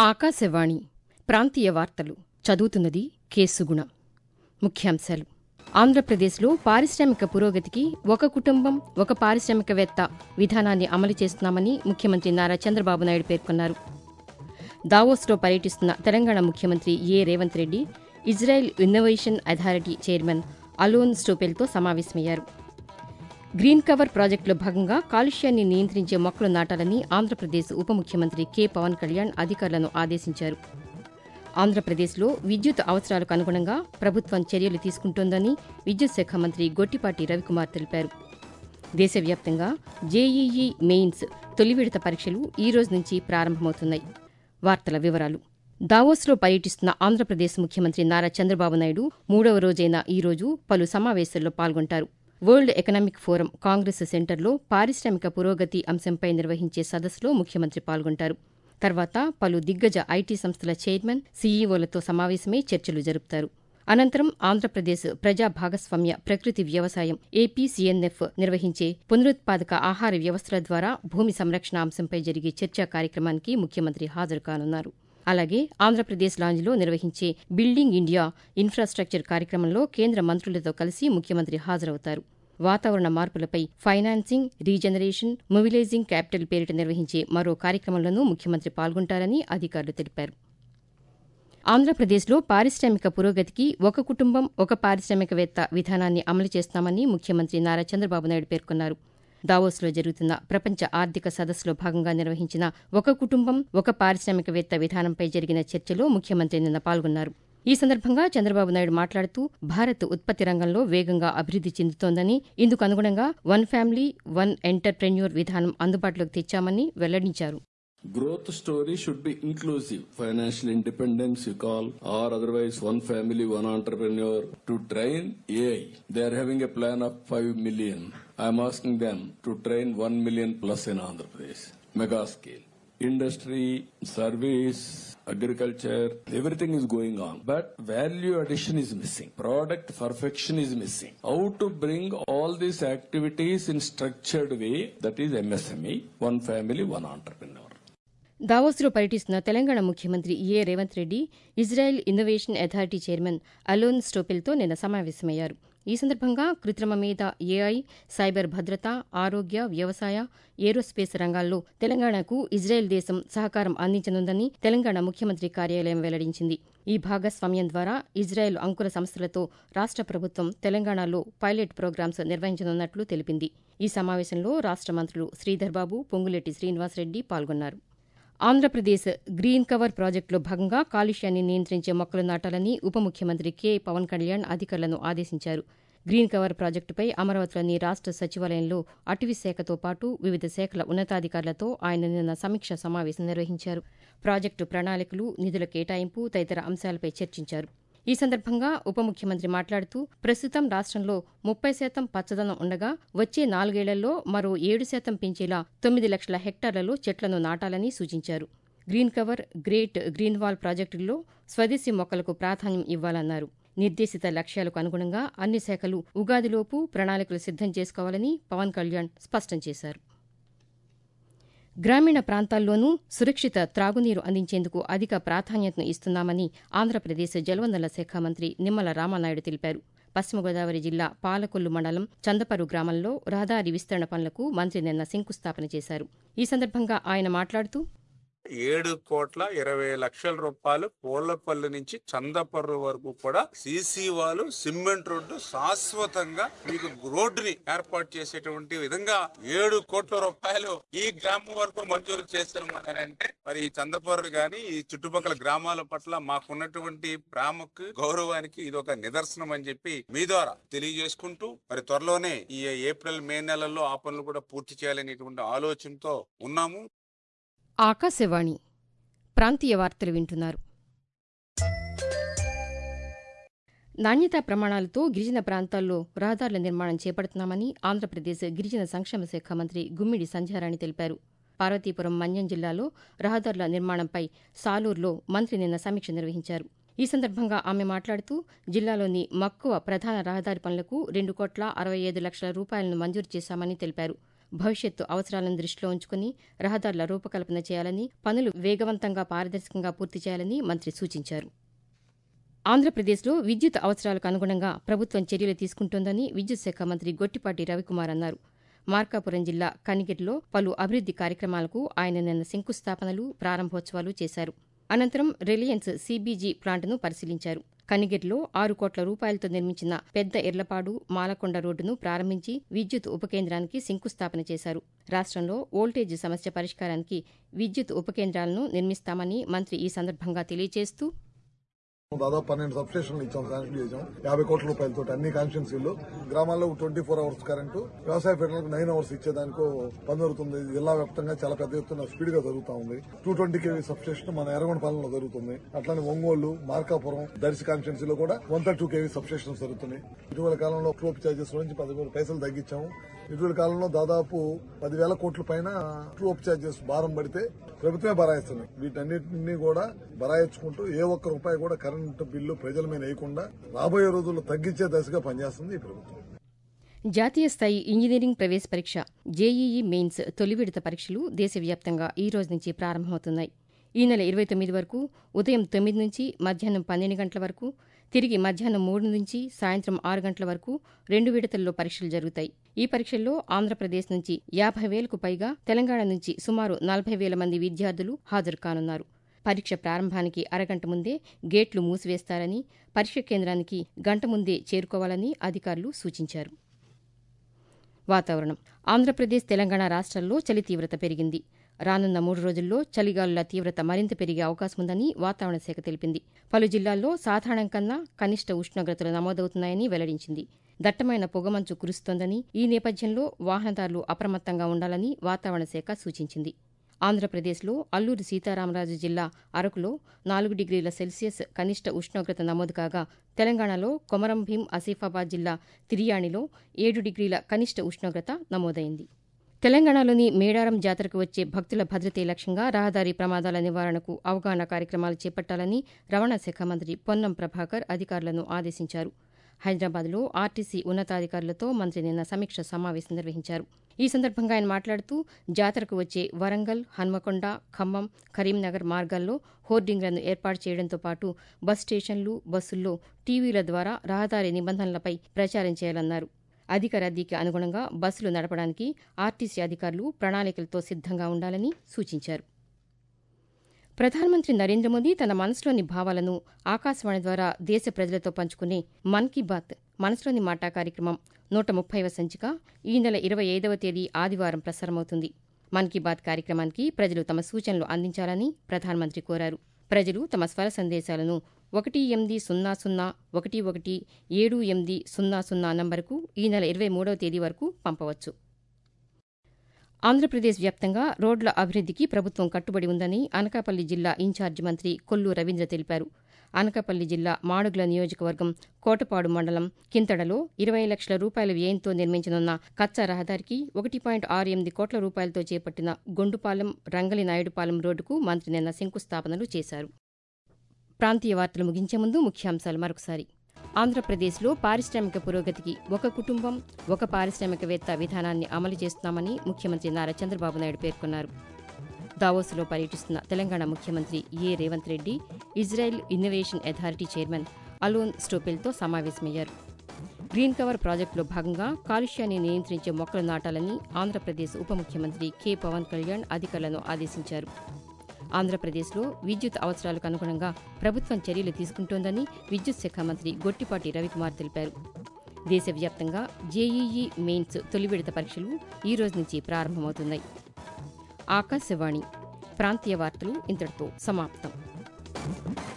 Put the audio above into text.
ఆకాశవాణి ప్రాంతీయ వార్తలు చదువుతున్నది కేసుగుణ ముఖ్యాంశాలు ఆంధ్రప్రదేశ్లో పారిశ్రామిక పురోగతికి ఒక కుటుంబం ఒక పారిశ్రామికవేత్త విధానాన్ని అమలు చేస్తున్నామని ముఖ్యమంత్రి నారా చంద్రబాబు నాయుడు పేర్కొన్నారు దావోస్లో పర్యటిస్తున్న తెలంగాణ ముఖ్యమంత్రి A Revanth Reddy Israel innovation authority chairman Alon స్టోపెల్తో సమావేశమయ్యారు గ్రీన్ కవర్ ప్రాజెక్టులో భాగంగా కాలుష్యాన్ని నియంత్రించే మొక్కలు నాటాలని ఆంధ్రప్రదేశ్ ఉప ముఖ్యమంత్రి కె పవన్ కళ్యాణ్ అధికారులను ఆదేశించారు ఆంధ్రప్రదేశ్లో విద్యుత్ అవసరాలకు అనుగుణంగా ప్రభుత్వం చర్యలు తీసుకుంటోందని విద్యుత్ శాఖ మంత్రి గొట్టిపాటి రవికుమార్ తెలిపారు దేశవ్యాప్తంగా జేఈఈ మెయిన్స్ తొలి విడత పరీక్షలు ఈ రోజు నుంచి ప్రారంభమవుతున్నాయి వార్తల వివరాలు దావోస్లో పర్యటిస్తున్న ఆంధ్రప్రదేశ్ ముఖ్యమంత్రి నారా చంద్రబాబు నాయుడు మూడవ రోజైన ఈ రోజు పలు సమావేశాల్లో పాల్గొంటారు వరల్డ్ ఎకనామిక్ ఫోరం కాంగ్రెస్ సెంటర్లో పారిశ్రామిక పురోగతి అంశంపై నిర్వహించే సదస్సులో ముఖ్యమంత్రి పాల్గొంటారు తర్వాత పలు దిగ్గజ ఐటీ సంస్థల చైర్మన్ సీఈఓలతో సమావేశమై చర్చలు జరుపుతారు అనంతరం ఆంధ్రప్రదేశ్ ప్రజా భాగస్వామ్య ప్రకృతి వ్యవసాయం ఏపీసీఎన్ఎఫ్ నిర్వహించే పునరుత్పాదక ఆహార వ్యవస్థల ద్వారా భూమి సంరక్షణ అంశంపై జరిగే చర్చా కార్యక్రమానికి ముఖ్యమంత్రి హాజరు కానున్నారు అలాగే ఆంధ్రప్రదేశ్ లాంజ్లో నిర్వహించే బిల్డింగ్ ఇండియా ఇన్ఫ్రాస్ట్రక్చర్ కార్యక్రమంలో కేంద్ర మంత్రులతో కలిసి ముఖ్యమంత్రి హాజరవుతారు వాతావరణ మార్పులపై ఫైనాన్సింగ్ రీజనరేషన్ మొబిలైజింగ్ క్యాపిటల్ పేరిట నిర్వహించే మరో కార్యక్రమంలోనూ ముఖ్యమంత్రి పాల్గొంటారని అధికారులు తెలిపారు ఆంధ్రప్రదేశ్లో పారిశ్రామిక పురోగతికి ఒక కుటుంబం ఒక పారిశ్రామికవేత్త విధానాన్ని అమలు చేస్తామని ముఖ్యమంత్రి నారా చంద్రబాబు నాయుడు పేర్కొన్నారు దావోస్లో జరుగుతున్న ప్రపంచ ఆర్థిక సదస్సులో భాగంగా నిర్వహించిన ఒక కుటుంబం ఒక పారిశ్రామికవేత్త విధానంపై జరిగిన చర్చలో ముఖ్యమంత్రి నిన్న పాల్గొన్నారు ఈ సందర్భంగా చంద్రబాబు నాయుడు మాట్లాడుతూ భారత్ ఉత్పత్తి రంగంలో వేగంగా అభివృద్ది చెందుతోందని ఇందుకు అనుగుణంగా వన్ ఫ్యామిలీ వన్ ఎంటర్ప్రెన్యూర్ విధానం అందుబాటులోకి తెచ్చామని వెల్లడించారు Growth story should be inclusive. Financial independence, you call, or otherwise one family, one entrepreneur to train AI. They are having a plan of 5 million. I am asking them to train 1 million plus in Andhra Pradesh. Mega scale. Industry, service, agriculture, everything is going on. But value addition is missing. Product perfection is missing. How to bring all these activities in structured way, that is MSME, one family, one entrepreneur. దావోస్లో పర్యటిస్తున్న తెలంగాణ ముఖ్యమంత్రి A Revanth Reddy Israel innovation authority chairman Alon స్టోపెల్తో నిన్న సమావేశమయ్యారు ఈ సందర్భంగా కృత్రిమ మీద AI cyber భద్రత ఆరోగ్య వ్యవసాయ ఏరోస్పేస్ రంగాల్లో తెలంగాణకు ఇజ్రాయెల్ దేశం సహకారం అందించనుందని తెలంగాణ ముఖ్యమంత్రి కార్యాలయం వెల్లడించింది ఈ భాగస్వామ్యం ద్వారా ఇజ్రాయెల్ అంకుర సంస్థలతో రాష్ట ప్రభుత్వం తెలంగాణలో పైలట్ ప్రోగ్రామ్స్ నిర్వహించనున్నట్లు తెలిపింది ఈ సమావేశంలో రాష్ట మంత్రులు శ్రీధర్ బాబు పొంగులేటి శ్రీనివాసరెడ్డి పాల్గొన్నారు ఆంధ్రప్రదేశ్ గ్రీన్ కవర్ ప్రాజెక్టులో భాగంగా కాలుష్యాన్ని నియంత్రించే మొక్కలు నాటాలని ఉప ముఖ్యమంత్రి కె పవన్ కళ్యాణ్ అధికారులను ఆదేశించారు గ్రీన్ కవర్ ప్రాజెక్టుపై అమరావతిలోని రాష్ట సచివాలయంలో అటవీ శాఖతో పాటు వివిధ శాఖల ఉన్నతాధికారులతో ఆయన నిన్న సమీక్ష సమావేశం నిర్వహించారు ప్రాజెక్టు ప్రణాళికలు నిధుల కేటాయింపు తదితర అంశాలపై చర్చించారు ఈ సందర్భంగా ఉప ముఖ్యమంత్రి మాట్లాడుతూ ప్రస్తుతం రాష్ట్రంలో ముప్పై శాతం పచ్చదనం ఉండగా వచ్చే నాలుగేళ్లలో మరో ఏడు శాతం పెంచేలా తొమ్మిది లక్షల హెక్టార్లలో చెట్లను నాటాలని సూచించారు green cover great green wall ప్రాజెక్టుల్లో స్వదేశీ మొక్కలకు ప్రాధాన్యం ఇవ్వాలన్నారు నిర్దేశిత లక్ష్యాలకు అనుగుణంగా అన్ని శాఖలు ఉగాదిలోపు ప్రణాళికలు సిద్దం చేసుకోవాలని పవన్ కళ్యాణ్ స్పష్టం చేశారు గ్రామీణ ప్రాంతాల్లోనూ సురక్షిత త్రాగునీరు అందించేందుకు అధిక ప్రాధాన్యతను ఇస్తున్నామని ఆంధ్రప్రదేశ్ జలవనరుల శాఖ మంత్రి నిమ్మల రామానాయుడు తెలిపారు పశ్చిమ గోదావరి జిల్లా పాలకొల్లు మండలం చందపరు గ్రామంలో రహదారి విస్తరణ పనులకు మంత్రి నిన్న శంకుస్థాపన చేశారు ఈ సందర్భంగా ఆయన మాట్లాడుతూ ఏడు కోట్ల ఇరవై లక్షల రూపాయలు కోళ్లపల్లి నుంచి చందపర్రు వరకు కూడా సీసీ వాళ్ళు సిమెంట్ రోడ్డు శాశ్వతంగా మీకు రోడ్డుని ఏర్పాటు చేసేటువంటి విధంగా ఏడు కోట్ల రూపాయలు ఈ గ్రామం వరకు మంజూరు చేస్తున్నాం అని అంటే మరి ఈ చందపర్రు గాని ఈ చుట్టుపక్కల గ్రామాల పట్ల మాకున్నటువంటి ప్రేమకు గౌరవానికి ఇది ఒక నిదర్శనం అని చెప్పి మీ ద్వారా తెలియజేసుకుంటూ మరి త్వరలోనే ఈ ఏప్రిల్ మే నెలల్లో ఆ పనులు కూడా పూర్తి చేయాలనేటువంటి ఆలోచనతో ఉన్నాము ఆకాశవాణి ప్రాంతీయ వార్తలు వింటున్నారు నాణ్యతా ప్రమాణాలతో గిరిజన ప్రాంతాల్లో రహదారుల నిర్మాణం చేపడుతున్నామని ఆంధ్రప్రదేశ్ గిరిజన సంక్షేమ శాఖ మంత్రి గుమ్మిడి సంధ్యారాణి తెలిపారు పార్వతీపురం మన్యం జిల్లాలో రహదారుల నిర్మాణంపై సాలూరులో మంత్రి నిన్న సమీక్ష నిర్వహించారు ఈ సందర్భంగా ఆమె మాట్లాడుతూ జిల్లాలోని మక్కువ ప్రధాన రహదారి పనులకు రెండు కోట్ల అరవై ఐదు లక్షల రూపాయలను మంజూరు చేశామని తెలిపారు భవిష్యత్తు అవసరాలను దృష్టిలో ఉంచుకుని రహదారుల రూపకల్పన చేయాలని పనులు వేగవంతంగా పారదర్శకంగా పూర్తి చేయాలని మంత్రి సూచించారు ఆంధ్రప్రదేశ్లో విద్యుత్ అవసరాలకు అనుగుణంగా ప్రభుత్వం చర్యలు తీసుకుంటోందని విద్యుత్ శాఖ మంత్రి గొట్టిపాటి రవికుమార్ అన్నారు మార్కాపురం జిల్లా కనిగిరిలో పలు అభివృద్ది కార్యక్రమాలకు ఆయన నిన్న శంకుస్థాపనలు ప్రారంభోత్సవాలు చేశారు అనంతరం రిలయన్స్ సీబీజీ ప్లాంట్ను పరిశీలించారు కనిగిరిలో ఆరు కోట్ల రూపాయలతో నిర్మించిన పెద్ద ఎర్లపాడు మాలకొండ రోడ్డును ప్రారంభించి విద్యుత్ ఉపకేంద్రానికి శంకుస్థాపన చేశారు రాష్ట్రంలో వోల్టేజ్ సమస్య పరిష్కారానికి విద్యుత్ ఉపకేంద్రాలను నిర్మిస్తామని మంత్రి ఈ సందర్భంగా తెలియజేస్తూ దాదాపు పన్నెండు సబ్ స్టేషన్లు ఇచ్చాం శాంక్షన్ చేసాం యాభై కోట్ల రూపాయలతో అన్ని కాన్స్టిట్యున్సీలు గ్రామాల్లో ట్వంటీ ఫోర్ అవర్స్ కరెంటు వ్యవసాయ ఫీడర్లకు నైన్ అవర్స్ ఇచ్చేదానికో పని జరుగుతుంది జిల్లా వ్యాప్తంగా చాలా పెద్ద ఎత్తున స్పీడ్ గా జరుగుతా ఉంది two twenty KV sub station మన ఎర్రగొండపాలెంలో జరుగుతుంది అట్లానే ఒంగోలు మార్కాపురం దర్శి కాన్స్టిట్యున్సీలో కూడా one thirty two KV sub stations జరుగుతున్నాయి ఇటీవల కాలంలో ట్రోప్ చార్జెస్ నుంచి పదమూడు పైసలు తగ్గించాము ఇటీవల కాలంలో దాదాపు పదివేల కోట్ల పైన ట్రోప్ చార్జెస్ భారం పడితే ప్రభుత్వమే బరాయిస్తుంది వీటన్నిటిని కూడా బరాయించుకుంటూ ఏ ఒక్క రూపాయి కూడా కరెంటు బిల్లు ప్రజల మీద వేయకుండా రాబోయే రోజుల్లో తగ్గించే దశగా పనిచేస్తుంది ఈ ప్రభుత్వం జాతీయ స్థాయి ఇంజనీరింగ్ ప్రవేశ పరీక్ష జేఈఈ మెయిన్స్ తొలి విడత పరీక్షలు దేశవ్యాప్తంగా ఈ రోజు నుంచి ప్రారంభమవుతున్నాయి ఈ నెల ఇరవై తొమ్మిది వరకు ఉదయం తొమ్మిది నుంచి మధ్యాహ్నం పన్నెండు గంటల వరకు తిరిగి మధ్యాహ్నం మూడు నుంచి సాయంత్రం ఆరు గంటల వరకు రెండు విడతల్లో పరీక్షలు జరుగుతాయి ఈ పరీక్షల్లో ఆంధ్రప్రదేశ్ నుంచి యాభై వేలకు పైగా తెలంగాణ నుంచి సుమారు నలభై వేల మంది విద్యార్థులు హాజరు కానున్నారు పరీక్ష ప్రారంభానికి అరగంట ముందే గేట్లు మూసివేస్తారని పరీక్ష కేంద్రానికి గంట ముందే చేరుకోవాలని అధికారులు సూచించారు వాతావరణం ఆంధ్రప్రదేశ్ తెలంగాణ రాష్ట్రాల్లో చలి తీవ్రత పెరిగింది రానున్న మూడు రోజుల్లో చలిగాలుల తీవ్రత మరింత పెరిగే అవకాశం ఉందని వాతావరణ శాఖ తెలిపింది పలు జిల్లాల్లో సాధారణం కన్నా కనిష్ట ఉష్ణోగ్రతలు నమోదవుతున్నాయని వెల్లడించింది దట్టమైన పొగమంచు కురుస్తోందని ఈ నేపథ్యంలో వాహనదారులు అప్రమత్తంగా ఉండాలని వాతావరణ శాఖ సూచించింది ఆంధ్రప్రదేశ్లో అల్లూరి సీతారామరాజు జిల్లా అరకులో నాలుగు డిగ్రీల సెల్సియస్ కనిష్ట ఉష్ణోగ్రత నమోదు కాగా తెలంగాణలో కొమరం భీం ఆసిఫాబాద్ జిల్లా తిరియాణిలో ఏడు డిగ్రీల కనిష్ట ఉష్ణోగ్రత నమోదైంది తెలంగాణలోని మేడారం జాతరకు వచ్చే భక్తుల భద్రతే లక్ష్యంగా రహదారి ప్రమాదాల నివారణకు అవగాహన కార్యక్రమాలు చేపట్టాలని రవాణా శాఖ మంత్రి పొన్నం ప్రభాకర్ అధికారులను ఆదేశించారు హైదరాబాద్లో ఆర్టీసీ ఉన్నతాధికారులతో మంత్రి నిన్న సమీక్ష సమావేశం నిర్వహించారు ఈ సందర్భంగా ఆయన మాట్లాడుతూ జాతరకు వచ్చే వరంగల్ హన్మకొండ ఖమ్మం కరీంనగర్ మార్గాల్లో హోర్డింగ్లను ఏర్పాటు చేయడంతో పాటు బస్ స్టేషన్లు బస్సుల్లో టీవీల ద్వారా రహదారి నిబంధనలపై ప్రచారం చేయాలన్నారు అధిక రద్దీకి అనుగుణంగా బస్సులు నడపడానికి ఆర్టీసీ అధికారులు ప్రణాళికలతో సిద్దంగా ఉండాలని సూచించారు ప్రధానమంత్రి నరేంద్ర మోదీ తన మనసులోని భావాలను ఆకాశవాణి ద్వారా దేశ ప్రజలతో పంచుకునే మన్ కీ బాత్ మనసులోని మాట కార్యక్రమం నూట ముప్పైవ సంచిక ఈ నెల ఇరవై ఐదవ తేదీ ఆదివారం ప్రసారమవుతుంది మన్ కీ బాత్ కార్యక్రమానికి ప్రజలు తమ సూచనలు అందించాలని ప్రధానమంత్రి కోరారు ప్రజలు తమ స్వర సందేశాలను ఒకటి ఎనిమిది సున్నా సున్నా ఒకటి ఒకటి ఏడు ఎనిమిది సున్నా సున్నా నంబరుకు ఈ నెల ఇరవై మూడవ తేదీ వరకు పంపవచ్చు ఆంధ్రప్రదేశ్ వ్యాప్తంగా రోడ్ల అభివృద్దికి ప్రభుత్వం కట్టుబడి ఉందని అనకాపల్లి జిల్లా ఇన్ఛార్జి మంత్రి కొల్లు రవీంద్ర తెలిపారు అనకాపల్లి జిల్లా మాడుగుల నియోజకవర్గం కోటపాడు మండలం కింతడలో ఇరవై లక్షల రూపాయల వ్యయంతో నిర్మించనున్న కచ్చా రహదారికి ఒకటి పాయింట్ ఆరు ఎనిమిది కోట్ల రూపాయలతో చేపట్టిన గొండుపాలెం రంగలి నాయుడుపాలెం రోడ్డుకు మంత్రి నిన్న శంకుస్థాపనలు చేశారు ప్రాంతీయ వార్తలు ముగించే ముందు ముఖ్యాంశాలు మరొకసారి ఆంధ్రప్రదేశ్లో పారిశ్రామిక పురోగతికి ఒక కుటుంబం ఒక పారిశ్రామికవేత్త విధానాన్ని అమలు చేస్తున్నామని ముఖ్యమంత్రి నారా చంద్రబాబు నాయుడు పేర్కొన్నారు దావోస్లో పర్యటిస్తున్న తెలంగాణ ముఖ్యమంత్రి A Revanth Reddy Israel innovation authority chairman Alon స్టోపెల్తో సమావేశమయ్యారు గ్రీన్ కవర్ ప్రాజెక్టులో భాగంగా కాలుష్యాన్ని నియంత్రించే మొక్కలు నాటాలని ఆంధ్రప్రదేశ్ ఉప ముఖ్యమంత్రి కె పవన్ కళ్యాణ్ అధికారులను ఆదేశించారు ఆంధ్రప్రదేశ్లో విద్యుత్ అవసరాలకు అనుగుణంగా ప్రభుత్వం చర్యలు తీసుకుంటోందని విద్యుత్ శాఖ మంత్రి గొట్టిపాటి రవికుమార్ తెలిపారు దేశవ్యాప్తంగా జేఈఈ మెయిన్స్ తొలి విడత పరీక్షలు ఈ రోజు నుంచి ప్రారంభమవుతున్నాయి ఆకాశవాణి ప్రాంతీయ వార్తలు ఇంతటితో సమాప్తం